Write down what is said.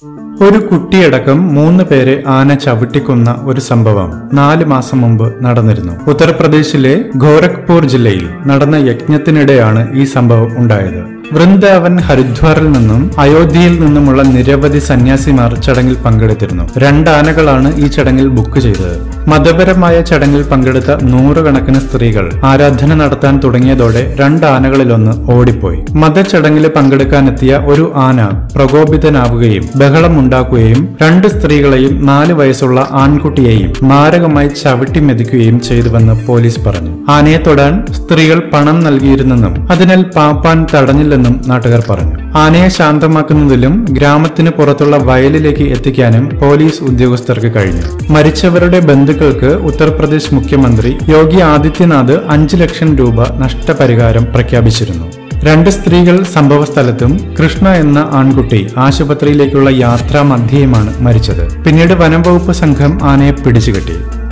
ഒരു കുട്ടിയടക്കം മൂന്ന് പേരെ ആന ചവിട്ടിക്കൊന്ന ഒരു സംഭവം നാല് മാസം മുമ്പ് നടന്നിരുന്നു ഉത്തർപ്രദേശിലെ ഗോരഖ്പൂർ ജില്ലയിൽ നടന്ന യജ്ഞത്തിനിടെയാണ് ഈ സംഭവം ഉണ്ടായത് വൃന്ദാവൻ ഹരിദ്വാറിൽ നിന്നും അയോധ്യയിൽ നിന്നുമുള്ള നിരവധി സന്യാസിമാർ ചടങ്ങിൽ പങ്കെടുത്തിരുന്നു രണ്ട് ആനകളാണ് ഈ ചടങ്ങിൽ ബുക്ക് ചെയ്തത് മതപരമായ ചടങ്ങിൽ പങ്കെടുത്ത നൂറുകണക്കിന് സ്ത്രീകൾ ആരാധന നടത്താൻ തുടങ്ങിയതോടെ രണ്ട് ആനകളിലൊന്ന് ഓടിപ്പോയി മതചടങ്ങിൽ പങ്കെടുക്കാനെത്തിയ ഒരു ആന പ്രകോപിതനാവുകയും ബഹളമുണ്ടാക്കുകയും രണ്ട് സ്ത്രീകളെയും നാല് വയസ്സുള്ള ആൺകുട്ടിയെയും മാരകമായി ചവിട്ടി മെതിക്കുകയും ചെയ്തുവെന്ന് പോലീസ് പറഞ്ഞു ആനയെ തൊടാൻ സ്ത്രീകൾ പണം നൽകിയിരുന്നെന്നും അതിനാൽ പാപ്പാൻ തടഞ്ഞില്ലെന്നും നാട്ടുകാർ പറഞ്ഞു ആനയെ ശാന്തമാക്കുന്നതിലും ഗ്രാമത്തിന് പുറത്തുള്ള വയലിലേക്ക് എത്തിക്കാനും പോലീസ് ഉദ്യോഗസ്ഥർക്ക് കഴിഞ്ഞു മരിച്ചവരുടെ ബന്ധുക്കൾക്ക് ഉത്തർപ്രദേശ് മുഖ്യമന്ത്രി യോഗി ആദിത്യനാഥ് അഞ്ചു ലക്ഷം രൂപ നഷ്ടപരിഹാരം പ്രഖ്യാപിച്ചിരുന്നു രണ്ട് സ്ത്രീകൾ സംഭവസ്ഥലത്തും കൃഷ്ണ എന്ന ആൺകുട്ടി ആശുപത്രിയിലേക്കുള്ള യാത്രാ മധ്യേയുമാണ് മരിച്ചത് പിന്നീട് വനം വകുപ്പ് സംഘം ആനയെ പിടിച്ചുകെട്ടി